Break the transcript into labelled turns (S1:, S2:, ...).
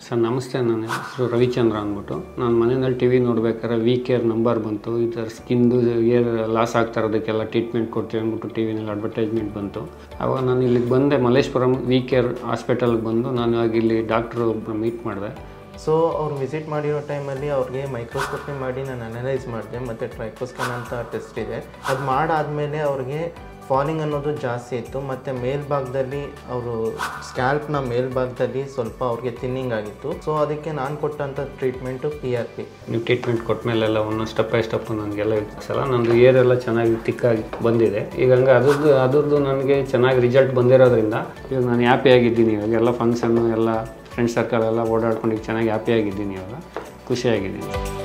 S1: sir ನಮಸ್ತೆ ನನ್ನ ಹೆಸರು ರವಿಚಂದ್ರ ಅಂದ್ಬಿಟ್ಟು ನಾನು ಮನೆಯಲ್ಲಿ ಟಿ ವಿ ನೋಡ್ಬೇಕಾದ್ರೆ ವಿ ಕೇರ್ ನಂಬರ್ ಬಂತು ಈ ಥರ ಸ್ಕಿನ್ದು ಏರ್ ಲಾಸ್ ಆಗ್ತಾ ಇರೋದಕ್ಕೆಲ್ಲ ಟ್ರೀಟ್ಮೆಂಟ್ ಕೊಡ್ತೀವಿ ಅಂದ್ಬಿಟ್ಟು ಟಿ ವಿನಲ್ಲಿ ಅಡ್ವರ್ಟೈಸ್ಮೆಂಟ್ ಬಂತು ಆವಾಗ ನಾನು ಇಲ್ಲಿಗೆ ಬಂದೆ ಮಲ್ಲೇಶ್ವರಂ ವಿ ಕೇರ್ ಹಾಸ್ಪಿಟಲ್ಗೆ ಬಂದು ನಾನು ಇವಾಗ ಇಲ್ಲಿ ಡಾಕ್ಟ್ರು ಮೀಟ್ ಮಾಡಿದೆ
S2: ಸೊ ಅವ್ರು ವಿಸಿಟ್ ಮಾಡಿರೋ ಟೈಮಲ್ಲಿ ಅವ್ರಿಗೆ ಮೈಕ್ರೋಸ್ಕೋಪಿ ಮಾಡಿ ನಾನು ಅನಲೈಸ್ ಮಾಡಿದೆ ಮತ್ತು ಟ್ರೈಕೋಸ್ಕಾನ್ ಅಂತ ಟೆಸ್ಟ್ ಇದೆ ಅದು ಮಾಡಾದಮೇಲೆ ಅವ್ರಿಗೆ ಫಾಲಿಂಗ್ ಅನ್ನೋದು ಜಾಸ್ತಿ ಇತ್ತು ಮತ್ತು ಮೇಲ್ಭಾಗದಲ್ಲಿ ಅವರು ಸ್ಕ್ಯಾಲ್ಪ್ನ ಮೇಲ್ಭಾಗದಲ್ಲಿ ಸ್ವಲ್ಪ ಅವ್ರಿಗೆ ಥಿನ್ನಿಂಗ್ ಆಗಿತ್ತು ಸೊ ಅದಕ್ಕೆ ನಾನು ಕೊಟ್ಟಂಥ ಟ್ರೀಟ್ಮೆಂಟು ಪಿ ಆರ್ ಪಿ
S1: ನೀವು ಟ್ರೀಟ್ಮೆಂಟ್ ಕೊಟ್ಟ ಮೇಲೆಲ್ಲ ಒಂದೊಂದು ಸ್ಟೆಪ್ ಬೈ ಸ್ಟೆಪ್ ನನಗೆಲ್ಲ ಸಲ ನಂದು ಏರ್ ಎಲ್ಲ ಚೆನ್ನಾಗಿ ತಿಕ್ಕಾಗಿ ಬಂದಿದೆ ಈಗ ಹಂಗೆ ಅದ್ರದ್ದು ಅದ್ರದ್ದು ನನಗೆ ಚೆನ್ನಾಗಿ ರಿಸಲ್ಟ್ ಬಂದಿರೋದ್ರಿಂದ ಈಗ ನಾನು ಹ್ಯಾಪಿ ಆಗಿದ್ದೀನಿ ಇವಾಗ ಎಲ್ಲ ಫಂಕ್ಷನ್ನು ಎಲ್ಲ ಫ್ರೆಂಡ್ ಸರ್ಕಲ್ ಎಲ್ಲ ಓಡಾಡ್ಕೊಂಡು ಈಗ ಚೆನ್ನಾಗಿ ಹ್ಯಾಪಿ ಆಗಿದ್ದೀನಿ ಇವಾಗ ಖುಷಿಯಾಗಿದ್ದೀನಿ